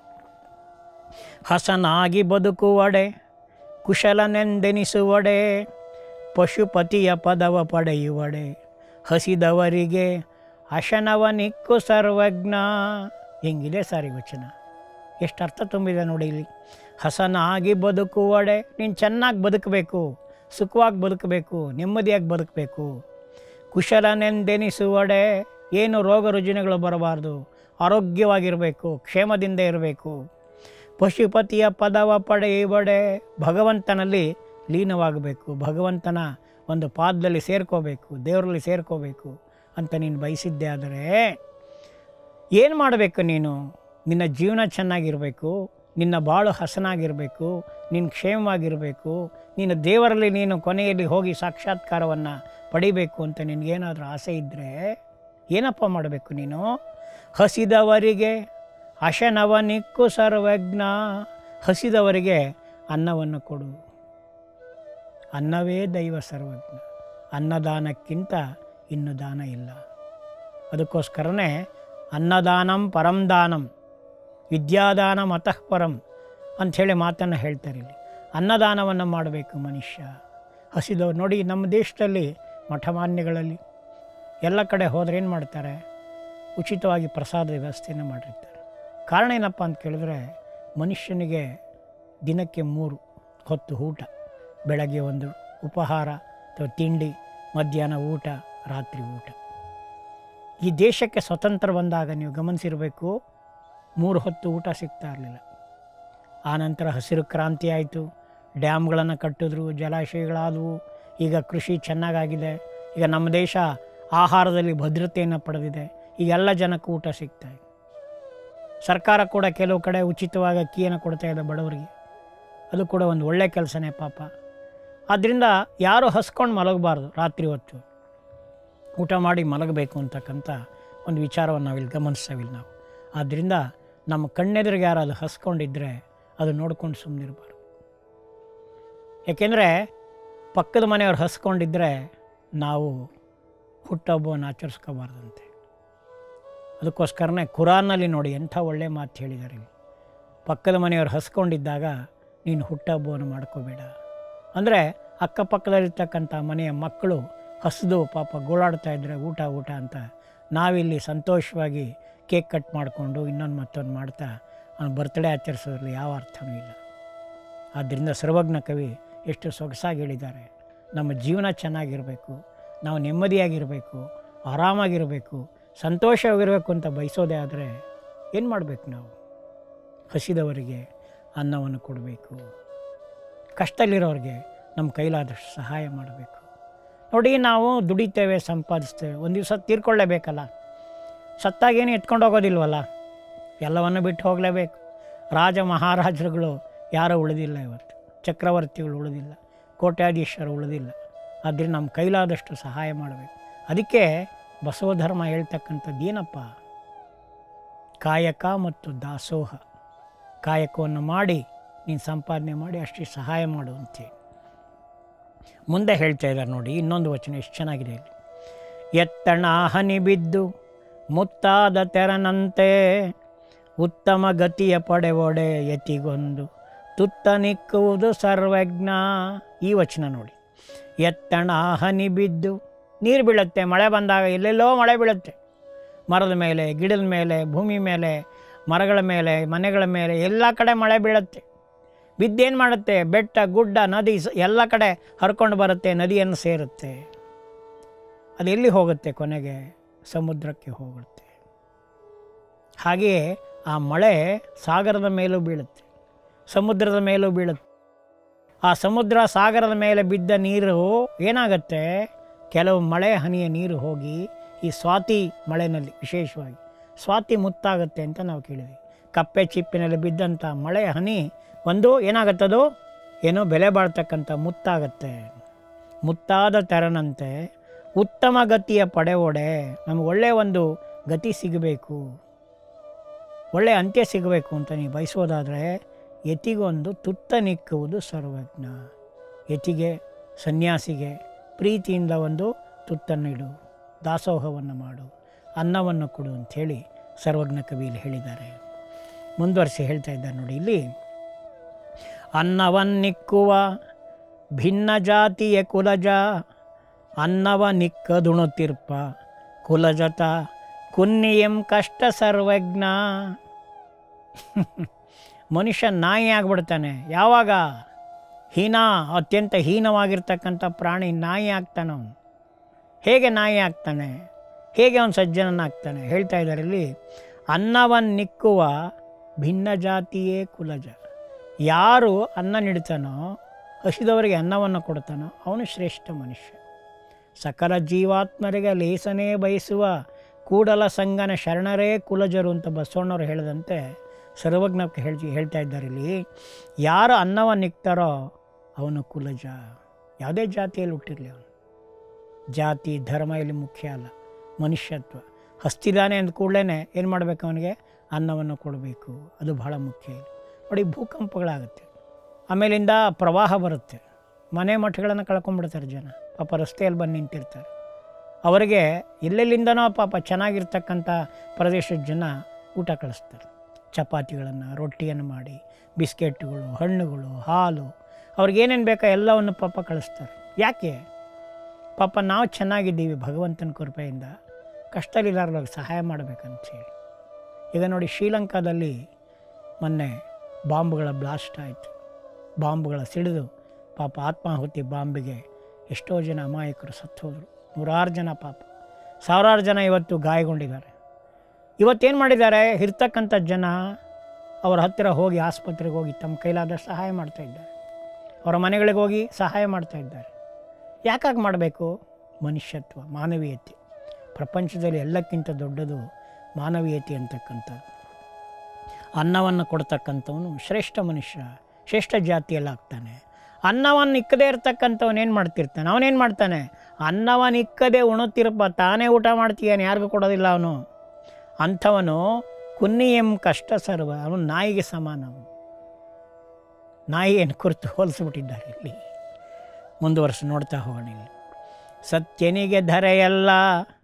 ಹಸನಾಗಿ ಬದುಕುವಡೆ ಕುಶಲನೆಂದೆನಿಸುವಡೆ ಪಶುಪತಿಯ ಪದವ ಪಡೆಯುವಡೆ ಹಸಿದವರಿಗೆ ಅಶನವ ನಿಕ್ಕು ಸರ್ವಜ್ಞ ಹೆಂಗಿದೆ ಸಾರಿ ವಚನ ಎಷ್ಟು ಅರ್ಥ ತುಂಬಿದೆ ನೋಡಿ ಇಲ್ಲಿ ಹಸನಾಗಿ ಬದುಕುವಡೆ ನೀನು ಚೆನ್ನಾಗಿ ಬದುಕಬೇಕು ಸುಖವಾಗಿ ಬದುಕಬೇಕು ನೆಮ್ಮದಿಯಾಗಿ ಬದುಕಬೇಕು ಕುಶಲನೆಂದೆನಿಸುವಡೆ ಏನು ರೋಗ ರುಜಿನಗಳು ಬರಬಾರ್ದು ಆರೋಗ್ಯವಾಗಿರಬೇಕು ಕ್ಷೇಮದಿಂದ ಇರಬೇಕು ಪಶುಪತಿಯ ಪದವ ಪಡೆಯುವಡೆ ಭಗವಂತನಲ್ಲಿ ಲೀನವಾಗಬೇಕು ಭಗವಂತನ ಒಂದು ಪಾದದಲ್ಲಿ ಸೇರ್ಕೋಬೇಕು ದೇವರಲ್ಲಿ ಸೇರ್ಕೋಬೇಕು ಅಂತ ನೀನು ಬಯಸಿದ್ದೆ ಆದರೆ ಏನು ಮಾಡಬೇಕು ನೀನು ನಿನ್ನ ಜೀವನ ಚೆನ್ನಾಗಿರಬೇಕು ನಿನ್ನ ಬಾಳು ಹಸನಾಗಿರಬೇಕು ನಿನ್ನ ಕ್ಷೇಮವಾಗಿರಬೇಕು ನೀನು ದೇವರಲ್ಲಿ ನೀನು ಕೊನೆಯಲ್ಲಿ ಹೋಗಿ ಸಾಕ್ಷಾತ್ಕಾರವನ್ನು ಪಡಿಬೇಕು ಅಂತ ನಿನಗೇನಾದರೂ ಆಸೆ ಇದ್ದರೆ ಏನಪ್ಪ ಮಾಡಬೇಕು ನೀನು ಹಸಿದವರಿಗೆ ಅಶನವ ನಿಕ್ಕು ಸರ್ವಜ್ಞ ಹಸಿದವರಿಗೆ ಅನ್ನವನ್ನು ಕೊಡು ಅನ್ನವೇ ದೈವ ಸರ್ವಜ್ಞ ಅನ್ನದಾನಕ್ಕಿಂತ ಇನ್ನು ದಾನ ಇಲ್ಲ ಅದಕ್ಕೋಸ್ಕರನೇ ಅನ್ನದಾನಂ ಪರಂ ದಾನಂ ವಿದ್ಯಾದಾನ ಮತಃ ಪರಂ ಅಂಥೇಳಿ ಮಾತನ್ನು ಹೇಳ್ತಾರೆ ಇಲ್ಲಿ ಅನ್ನದಾನವನ್ನು ಮಾಡಬೇಕು ಮನುಷ್ಯ ಹಸಿದವ್ರು ನೋಡಿ ನಮ್ಮ ದೇಶದಲ್ಲಿ ಮಠಮಾನ್ಯಗಳಲ್ಲಿ ಎಲ್ಲ ಕಡೆ ಹೋದ್ರೆ ಏನು ಮಾಡ್ತಾರೆ ಉಚಿತವಾಗಿ ಪ್ರಸಾದ ವ್ಯವಸ್ಥೆಯನ್ನು ಮಾಡಿರ್ತಾರೆ ಕಾರಣ ಏನಪ್ಪ ಅಂತ ಕೇಳಿದ್ರೆ ಮನುಷ್ಯನಿಗೆ ದಿನಕ್ಕೆ ಮೂರು ಹೊತ್ತು ಊಟ ಬೆಳಗ್ಗೆ ಒಂದು ಉಪಹಾರ ಅಥವಾ ತಿಂಡಿ ಮಧ್ಯಾಹ್ನ ಊಟ ರಾತ್ರಿ ಊಟ ಈ ದೇಶಕ್ಕೆ ಸ್ವತಂತ್ರ ಬಂದಾಗ ನೀವು ಗಮನಿಸಿರಬೇಕು ಮೂರು ಹೊತ್ತು ಊಟ ಸಿಗ್ತಾ ಇರಲಿಲ್ಲ ಆನಂತರ ಹಸಿರು ಕ್ರಾಂತಿ ಆಯಿತು ಡ್ಯಾಮ್ಗಳನ್ನು ಕಟ್ಟಿದ್ರು ಜಲಾಶಯಗಳಾದವು ಈಗ ಕೃಷಿ ಚೆನ್ನಾಗಾಗಿದೆ ಈಗ ನಮ್ಮ ದೇಶ ಆಹಾರದಲ್ಲಿ ಭದ್ರತೆಯನ್ನು ಪಡೆದಿದೆ ಈಗ ಎಲ್ಲ ಜನಕ್ಕೆ ಊಟ ಸಿಗ್ತಾ ಇದೆ ಸರ್ಕಾರ ಕೂಡ ಕೆಲವು ಕಡೆ ಉಚಿತವಾಗಿ ಅಕ್ಕಿಯನ್ನು ಕೊಡ್ತಾ ಇದೆ ಬಡವರಿಗೆ ಅದು ಕೂಡ ಒಂದು ಒಳ್ಳೆಯ ಕೆಲಸನೇ ಪಾಪ ಆದ್ದರಿಂದ ಯಾರು ಹಸ್ಕೊಂಡು ಮಲಗಬಾರ್ದು ರಾತ್ರಿ ಹೊತ್ತು ಊಟ ಮಾಡಿ ಮಲಗಬೇಕು ಅಂತಕ್ಕಂಥ ಒಂದು ವಿಚಾರವನ್ನು ನಾವಿಲ್ಲಿ ಗಮನಿಸ್ತಾವಿಲ್ಲ ನಾವು ಆದ್ದರಿಂದ ನಮ್ಮ ಕಣ್ಣೆದುರಿಗೆ ಯಾರು ಅದು ಹಸ್ಕೊಂಡಿದ್ದರೆ ಅದು ನೋಡ್ಕೊಂಡು ಸುಮ್ಮನಿರಬಾರ್ದು ಯಾಕೆಂದರೆ ಪಕ್ಕದ ಮನೆಯವ್ರು ಹಸ್ಕೊಂಡಿದ್ದರೆ ನಾವು ಹುಟ್ಟಹಬ್ಬವನ್ನು ಆಚರಿಸ್ಕೋಬಾರ್ದಂತೆ ಅದಕ್ಕೋಸ್ಕರನೇ ಕುರಾನಲ್ಲಿ ನೋಡಿ ಎಂಥ ಒಳ್ಳೆಯ ಮಾತು ಹೇಳಿದ್ದಾರೆ ಇಲ್ಲಿ. ಪಕ್ಕದ ಮನೆಯವ್ರು ಹಸ್ಕೊಂಡಿದ್ದಾಗ ನೀನು ಹುಟ್ಟಹಬ್ಬವನ್ನು ಮಾಡ್ಕೋಬೇಡ ಅಂದರೆ ಅಕ್ಕಪಕ್ಕದಲ್ಲಿರ್ತಕ್ಕಂಥ ಮನೆಯ ಮಕ್ಕಳು ಹಸಿದು ಪಾಪ ಗೋಳಾಡ್ತಾ ಇದ್ದರೆ ಊಟ ಊಟ ಅಂತ ನಾವಿಲ್ಲಿ ಸಂತೋಷವಾಗಿ ಕೇಕ್ ಕಟ್ ಮಾಡಿಕೊಂಡು ಇನ್ನೊಂದು ಮತ್ತೊಂದು ಮಾಡ್ತಾ ಬರ್ತ್ಡೇ ಆಚರಿಸೋದ್ರಲ್ಲಿ ಯಾವ ಅರ್ಥವೂ ಇಲ್ಲ ಆದ್ದರಿಂದ ಸರ್ವಜ್ಞ ಕವಿ ಎಷ್ಟು ಸೊಗಸಾಗಿ ಹೇಳಿದ್ದಾರೆ ನಮ್ಮ ಜೀವನ ಚೆನ್ನಾಗಿರಬೇಕು ನಾವು ನೆಮ್ಮದಿಯಾಗಿರಬೇಕು ಆರಾಮಾಗಿರಬೇಕು ಸಂತೋಷವಾಗಿರಬೇಕು ಅಂತ ಬಯಸೋದೇ ಆದರೆ ಏನು ಮಾಡಬೇಕು ನಾವು ಹಸಿದವರಿಗೆ ಅನ್ನವನ್ನು ಕೊಡಬೇಕು ಕಷ್ಟದಲ್ಲಿರೋರಿಗೆ ನಮ್ಮ ಕೈಲಾದಷ್ಟು ಸಹಾಯ ಮಾಡಬೇಕು ನೋಡಿ ನಾವು ದುಡಿತೇವೆ ಸಂಪಾದಿಸ್ತೇವೆ ಒಂದು ದಿವಸ ತೀರ್ಕೊಳ್ಳೇಬೇಕಲ್ಲ ಸತ್ತಾಗೇನು ಎತ್ಕೊಂಡು ಹೋಗೋದಿಲ್ವಲ್ಲ ಎಲ್ಲವನ್ನು ಬಿಟ್ಟು ಹೋಗಲೇಬೇಕು ರಾಜ ಮಹಾರಾಜರುಗಳು ಯಾರೂ ಉಳಿದಿಲ್ಲ ಇವತ್ತು ಚಕ್ರವರ್ತಿಗಳು ಉಳಿದಿಲ್ಲ ಕೋಟ್ಯಾಧೀಶರು ಉಳಿದಿಲ್ಲ ಆದ್ದರಿಂದ ನಮ್ಮ ಕೈಲಾದಷ್ಟು ಸಹಾಯ ಮಾಡಬೇಕು ಅದಕ್ಕೆ ಬಸವ ಧರ್ಮ ಹೇಳ್ತಕ್ಕಂಥದ್ದು ಏನಪ್ಪ ಕಾಯಕ ಮತ್ತು ದಾಸೋಹ ಕಾಯಕವನ್ನು ಮಾಡಿ ನೀನು ಸಂಪಾದನೆ ಮಾಡಿ ಅಷ್ಟು ಸಹಾಯ ಮಾಡುವಂತೆ ಮುಂದೆ ಹೇಳ್ತಾ ಇದ್ದಾರೆ ನೋಡಿ ಇನ್ನೊಂದು ವಚನ ಎಷ್ಟು ಚೆನ್ನಾಗಿದೆ ಇಲ್ಲಿ ಎತ್ತಣ ಹನಿ ಬಿದ್ದು ಮುತ್ತಾದ ತೆರನಂತೆ ಉತ್ತಮ ಗತಿಯ ಪಡೆವೊಡೆ ಯತಿಗೊಂದು ತುತ್ತ ನಿಕ್ಕುವುದು ಸರ್ವಜ್ಞ ಈ ವಚನ ನೋಡಿ ಎತ್ತಣ ಹನಿ ಬಿದ್ದು ನೀರು ಬೀಳುತ್ತೆ ಮಳೆ ಬಂದಾಗ ಎಲ್ಲೆಲ್ಲೋ ಮಳೆ ಬೀಳುತ್ತೆ ಮರದ ಮೇಲೆ ಗಿಡದ ಮೇಲೆ ಭೂಮಿ ಮೇಲೆ ಮರಗಳ ಮೇಲೆ ಮನೆಗಳ ಮೇಲೆ ಎಲ್ಲ ಕಡೆ ಮಳೆ ಬೀಳುತ್ತೆ ಬಿದ್ದೇನು ಮಾಡುತ್ತೆ ಬೆಟ್ಟ ಗುಡ್ಡ ನದಿ ಸ- ಎಲ್ಲ ಕಡೆ ಹರ್ಕೊಂಡು ಬರುತ್ತೆ ನದಿಯನ್ನು ಸೇರುತ್ತೆ ಅದು ಎಲ್ಲಿ ಹೋಗುತ್ತೆ ಕೊನೆಗೆ ಸಮುದ್ರಕ್ಕೆ ಹೋಗುತ್ತೆ ಹಾಗೆಯೇ ಆ ಮಳೆ ಸಾಗರದ ಮೇಲೂ ಬೀಳುತ್ತೆ ಸಮುದ್ರದ ಮೇಲೂ ಬೀಳುತ್ತೆ ಆ ಸಮುದ್ರ ಸಾಗರದ ಮೇಲೆ ಬಿದ್ದ ನೀರು ಏನಾಗತ್ತೆ ಕೆಲವು ಮಳೆ ಹನಿಯ ನೀರು ಹೋಗಿ ಈ ಸ್ವಾತಿ ಮಳೆನಲ್ಲಿ ವಿಶೇಷವಾಗಿ ಸ್ವಾತಿ ಮುತ್ತಾಗತ್ತೆ ಅಂತ ನಾವು ಕೇಳಿದ್ವಿ ಕಪ್ಪೆ ಚಿಪ್ಪಿನಲ್ಲಿ ಬಿದ್ದಂಥ ಮಳೆ ಹನಿ ಒಂದು ಏನಾಗತ್ತದು ಏನೋ ಬೆಲೆ ಬಾಳ್ತಕ್ಕಂಥ ಮುತ್ತಾಗತ್ತೆ ಮುತ್ತಾದ ತೆರನಂತೆ ಉತ್ತಮ ಗತಿಯ ಪಡೆವೊಡೆ ನಮಗೆ ಒಳ್ಳೆಯ ಒಂದು ಗತಿ ಸಿಗಬೇಕು ಒಳ್ಳೆಯ ಅಂತ್ಯ ಸಿಗಬೇಕು ಅಂತ ನೀವು ಬಯಸೋದಾದರೆ ಯತಿಗೊಂದು ತುತ್ತ ನಿಕ್ಕುವುದು ಸರ್ವಜ್ಞ ಯತಿಗೆ ಸನ್ಯಾಸಿಗೆ ಪ್ರೀತಿಯಿಂದ ಒಂದು ತುತ್ತನ್ನು ಇಡು ದಾಸೋಹವನ್ನು ಮಾಡು ಅನ್ನವನ್ನು ಕೊಡು ಅಂಥೇಳಿ ಸರ್ವಜ್ಞ ಕವಿಯಲ್ಲಿ ಹೇಳಿದ್ದಾರೆ ಮುಂದುವರಿಸಿ ಹೇಳ್ತಾ ಇದ್ದಾರೆ ನೋಡಿ ಇಲ್ಲಿ ಅನ್ನವನ್ನಿಕ್ಕುವ ಭಿನ್ನ ಜಾತಿಯ ಕುಲಜ ಅನ್ನವ ನಿಕ್ಕದುಣುತಿರ್ಪ ಕುಲಜತ ಕುನ್ನಿಯಂ ಕಷ್ಟ ಸರ್ವಜ್ಞ ಮನುಷ್ಯ ನಾಯಿ ಆಗ್ಬಿಡ್ತಾನೆ ಯಾವಾಗ ಹೀನ ಅತ್ಯಂತ ಹೀನವಾಗಿರ್ತಕ್ಕಂಥ ಪ್ರಾಣಿ ನಾಯಿ ಆಗ್ತಾನೆ ಅವನು ಹೇಗೆ ನಾಯಿ ಆಗ್ತಾನೆ ಹೇಗೆ ಅವನು ಸಜ್ಜನನಾಗ್ತಾನೆ ಹೇಳ್ತಾ ಇದ್ದಾರೆ ಇಲ್ಲಿ ಅನ್ನವನ್ನಿಕ್ಕುವ ಭಿನ್ನ ಜಾತಿಯೇ ಕುಲಜ ಯಾರು ಅನ್ನ ನೀಡ್ತಾನೋ ಹಸಿದವರಿಗೆ ಅನ್ನವನ್ನು ಕೊಡ್ತಾನೋ ಅವನು ಶ್ರೇಷ್ಠ ಮನುಷ್ಯ ಸಕಲ ಜೀವಾತ್ಮರಿಗೆ ಲೇಸನೇ ಬಯಸುವ ಕೂಡಲ ಸಂಗನ ಶರಣರೇ ಕುಲಜರು ಅಂತ ಬಸವಣ್ಣವರು ಹೇಳಿದಂತೆ ಸರ್ವಜ್ಞಕ್ಕೆ ಹೇಳ್ತಿ ಹೇಳ್ತಾ ಇದ್ದಾರೆ ಇಲ್ಲಿ ಯಾರು ಅನ್ನವನ್ನು ನಿಕ್ತಾರೋ ಅವನು ಕುಲಜ ಯಾವುದೇ ಜಾತಿಯಲ್ಲಿ ಹುಟ್ಟಿರಲಿ ಅವನು ಜಾತಿ ಧರ್ಮ ಇಲ್ಲಿ ಮುಖ್ಯ ಅಲ್ಲ ಮನುಷ್ಯತ್ವ ಹಸ್ತಿದಾನೆ ಅಂದ ಕೂಡಲೇ ಏನು ಮಾಡಬೇಕು ಅವನಿಗೆ ಅನ್ನವನ್ನು ಕೊಡಬೇಕು ಅದು ಬಹಳ ಮುಖ್ಯ ಇಲ್ಲಿ ನೋಡಿ ಭೂಕಂಪಗಳಾಗುತ್ತೆ ಆಮೇಲಿಂದ ಪ್ರವಾಹ ಬರುತ್ತೆ ಮನೆ ಮಠಗಳನ್ನು ಕಳ್ಕೊಂಡ್ಬಿಡ್ತಾರೆ ಜನ ಪಾಪ ರಸ್ತೆಯಲ್ಲಿ ಬಂದು ನಿಂತಿರ್ತಾರೆ ಅವರಿಗೆ ಎಲ್ಲೆಲ್ಲಿಂದನೋ ಪಾಪ ಚೆನ್ನಾಗಿರ್ತಕ್ಕಂಥ ಪ್ರದೇಶದ ಜನ ಊಟ ಕಳಿಸ್ತಾರೆ ಚಪಾತಿಗಳನ್ನು ರೊಟ್ಟಿಯನ್ನು ಮಾಡಿ ಬಿಸ್ಕೆಟ್ಗಳು ಹಣ್ಣುಗಳು ಹಾಲು ಅವ್ರಿಗೇನೇನು ಬೇಕೋ ಎಲ್ಲವನ್ನು ಪಾಪ ಕಳಿಸ್ತಾರೆ ಯಾಕೆ ಪಾಪ ನಾವು ಚೆನ್ನಾಗಿದ್ದೀವಿ ಭಗವಂತನ ಕೃಪೆಯಿಂದ ಕಷ್ಟದಲ್ಲಿಲ್ಲಾರ್ದಾಗ ಸಹಾಯ ಮಾಡಬೇಕಂತ ಹೇಳಿ ಈಗ ನೋಡಿ ಶ್ರೀಲಂಕಾದಲ್ಲಿ ಮೊನ್ನೆ ಬಾಂಬ್ಗಳ ಬ್ಲಾಸ್ಟ್ ಆಯಿತು ಬಾಂಬ್ಗಳ ಸಿಡಿದು ಪಾಪ ಆತ್ಮಾಹುತಿ ಬಾಂಬಿಗೆ ಎಷ್ಟೋ ಜನ ಅಮಾಯಕರು ಸತ್ತು ಹೋದರು ನೂರಾರು ಜನ ಪಾಪ ಸಾವಿರಾರು ಜನ ಇವತ್ತು ಗಾಯಗೊಂಡಿದ್ದಾರೆ ಇವತ್ತೇನು ಮಾಡಿದ್ದಾರೆ ಇರ್ತಕ್ಕಂಥ ಜನ ಅವರ ಹತ್ತಿರ ಹೋಗಿ ಆಸ್ಪತ್ರೆಗೆ ಹೋಗಿ ತಮ್ಮ ಕೈಲಾದಷ್ಟು ಸಹಾಯ ಮಾಡ್ತಾ ಇದ್ದಾರೆ ಅವರ ಮನೆಗಳಿಗೆ ಹೋಗಿ ಸಹಾಯ ಮಾಡ್ತಾ ಇದ್ದಾರೆ ಯಾಕಾಗಿ ಮಾಡಬೇಕು ಮನುಷ್ಯತ್ವ ಮಾನವೀಯತೆ ಪ್ರಪಂಚದಲ್ಲಿ ಎಲ್ಲಕ್ಕಿಂತ ದೊಡ್ಡದು ಮಾನವೀಯತೆ ಅಂತಕ್ಕಂಥದ್ದು ಅನ್ನವನ್ನು ಕೊಡ್ತಕ್ಕಂಥವನು ಶ್ರೇಷ್ಠ ಮನುಷ್ಯ ಶ್ರೇಷ್ಠ ಜಾತಿಯಲ್ಲಿ ಆಗ್ತಾನೆ ಅನ್ನವನ್ನು ಇಕ್ಕದೇ ಇರ್ತಕ್ಕಂಥವನು ಏನು ಮಾಡ್ತಿರ್ತಾನೆ ಅವನೇನು ಮಾಡ್ತಾನೆ ಅನ್ನವನ್ನು ಇಕ್ಕದೆ ಉಣುತ್ತಿರಪ್ಪ ತಾನೇ ಊಟ ಮಾಡ್ತೀಯಾನೆ ಯಾರಿಗೂ ಕೊಡೋದಿಲ್ಲ ಅವನು ಅಂಥವನು ಕುನ್ನಿಯಂ ಕಷ್ಟ ಸರ್ವ ಅವನು ನಾಯಿಗೆ ಸಮಾನ ಅವನು ನಾಯಿಯನ್ನು ಕುರಿತು ಹೋಲಿಸ್ಬಿಟ್ಟಿದ್ದಾರೆ ಇಲ್ಲಿ ಮುಂದುವರ್ಸಿ ನೋಡ್ತಾ ಹೋಗೋಣ ಇಲ್ಲಿ ಸತ್ಯನಿಗೆ ಧರೆಯಲ್ಲ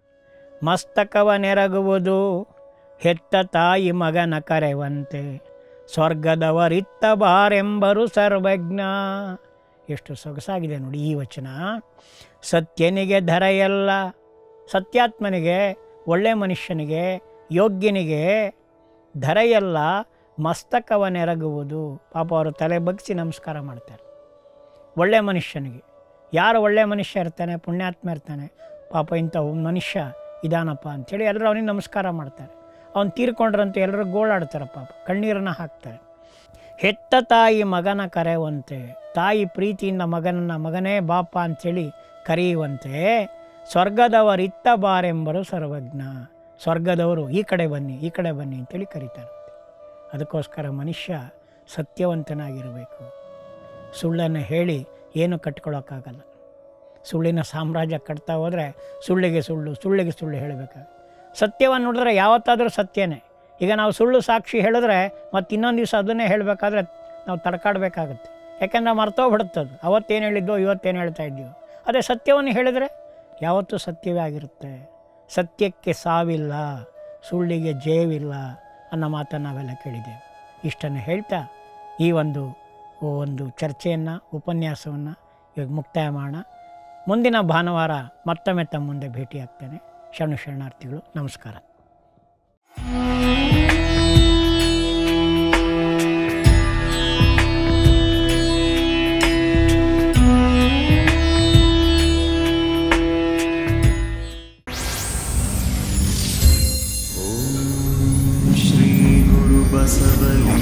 ಮಸ್ತಕವ ನೆರಗುವುದು ಹೆತ್ತ ತಾಯಿ ಮಗನ ಕರೆವಂತೆ ಸ್ವರ್ಗದವರಿತ್ತ ಬಾರೆಂಬರು ಸರ್ವಜ್ಞ ಎಷ್ಟು ಸೊಗಸಾಗಿದೆ ನೋಡಿ ಈ ವಚನ ಸತ್ಯನಿಗೆ ಧರೆಯಲ್ಲ ಸತ್ಯಾತ್ಮನಿಗೆ ಒಳ್ಳೆ ಮನುಷ್ಯನಿಗೆ ಯೋಗ್ಯನಿಗೆ ಧರೆಯಲ್ಲ ಮಸ್ತಕವ ನೆರಗುವುದು ಪಾಪ ಅವರು ತಲೆ ಬಗ್ಗಿಸಿ ನಮಸ್ಕಾರ ಮಾಡ್ತಾರೆ ಒಳ್ಳೆ ಮನುಷ್ಯನಿಗೆ ಯಾರು ಒಳ್ಳೆ ಮನುಷ್ಯ ಇರ್ತಾನೆ ಪುಣ್ಯಾತ್ಮ ಇರ್ತಾನೆ ಪಾಪ ಇಂಥ ಒಬ್ಬ ಮನುಷ್ಯ ಇದಾನಪ್ಪ ಅಂಥೇಳಿ ಎಲ್ಲರೂ ಅವನಿಗೆ ನಮಸ್ಕಾರ ಮಾಡ್ತಾರೆ ಅವನು ತೀರ್ಕೊಂಡ್ರಂತೆ ಎಲ್ಲರೂ ಗೋಳಾಡ್ತಾರೆ ಪಾಪ ಕಣ್ಣೀರನ್ನು ಹಾಕ್ತಾರೆ ಹೆತ್ತ ತಾಯಿ ಮಗನ ಕರೆಯುವಂತೆ ತಾಯಿ ಪ್ರೀತಿಯಿಂದ ಮಗನನ್ನ ಮಗನೇ ಬಾಪ ಅಂಥೇಳಿ ಕರೆಯುವಂತೆ ಸ್ವರ್ಗದವರಿತ್ತ ಬಾರೆಂಬರು ಸರ್ವಜ್ಞ ಸ್ವರ್ಗದವರು ಈ ಕಡೆ ಬನ್ನಿ ಈ ಕಡೆ ಬನ್ನಿ ಅಂತೇಳಿ ಕರೀತಾರೆ ಅದಕ್ಕೋಸ್ಕರ ಮನುಷ್ಯ ಸತ್ಯವಂತನಾಗಿರಬೇಕು ಸುಳ್ಳನ್ನು ಹೇಳಿ ಏನು ಕಟ್ಕೊಳ್ಳೋಕ್ಕಾಗಲ್ಲ ಸುಳ್ಳಿನ ಸಾಮ್ರಾಜ್ಯ ಕಟ್ತಾ ಹೋದರೆ ಸುಳ್ಳಿಗೆ ಸುಳ್ಳು ಸುಳ್ಳಿಗೆ ಸುಳ್ಳು ಹೇಳಬೇಕಾಗುತ್ತೆ ಸತ್ಯವನ್ನು ನೋಡಿದ್ರೆ ಯಾವತ್ತಾದರೂ ಸತ್ಯನೇ ಈಗ ನಾವು ಸುಳ್ಳು ಸಾಕ್ಷಿ ಹೇಳಿದ್ರೆ ಮತ್ತು ಇನ್ನೊಂದು ದಿವಸ ಅದನ್ನೇ ಹೇಳಬೇಕಾದ್ರೆ ನಾವು ತಡ್ಕಾಡಬೇಕಾಗುತ್ತೆ ಯಾಕೆಂದ್ರೆ ಮರ್ತೋಗ್ಬಿಡುತ್ತದು ಅವತ್ತೇನು ಹೇಳಿದ್ದೋ ಇವತ್ತೇನು ಹೇಳ್ತಾ ಇದ್ದೀವೋ ಅದೇ ಸತ್ಯವನ್ನು ಹೇಳಿದರೆ ಯಾವತ್ತೂ ಸತ್ಯವೇ ಆಗಿರುತ್ತೆ ಸತ್ಯಕ್ಕೆ ಸಾವಿಲ್ಲ ಸುಳ್ಳಿಗೆ ಜಯವಿಲ್ಲ ಅನ್ನೋ ಮಾತನ್ನು ನಾವೆಲ್ಲ ಕೇಳಿದ್ದೇವೆ ಇಷ್ಟನ್ನು ಹೇಳ್ತಾ ಈ ಒಂದು ಒಂದು ಚರ್ಚೆಯನ್ನು ಉಪನ್ಯಾಸವನ್ನು ಇವಾಗ ಮುಕ್ತಾಯ ಮಾಡೋಣ ಮುಂದಿನ ಭಾನುವಾರ ಮತ್ತೊಮ್ಮೆ ತಮ್ಮ ಮುಂದೆ ಭೇಟಿಯಾಗ್ತೇನೆ ಶರಣು ಶರಣಾರ್ಥಿಗಳು ನಮಸ್ಕಾರ श्रीगुरुबसवलिं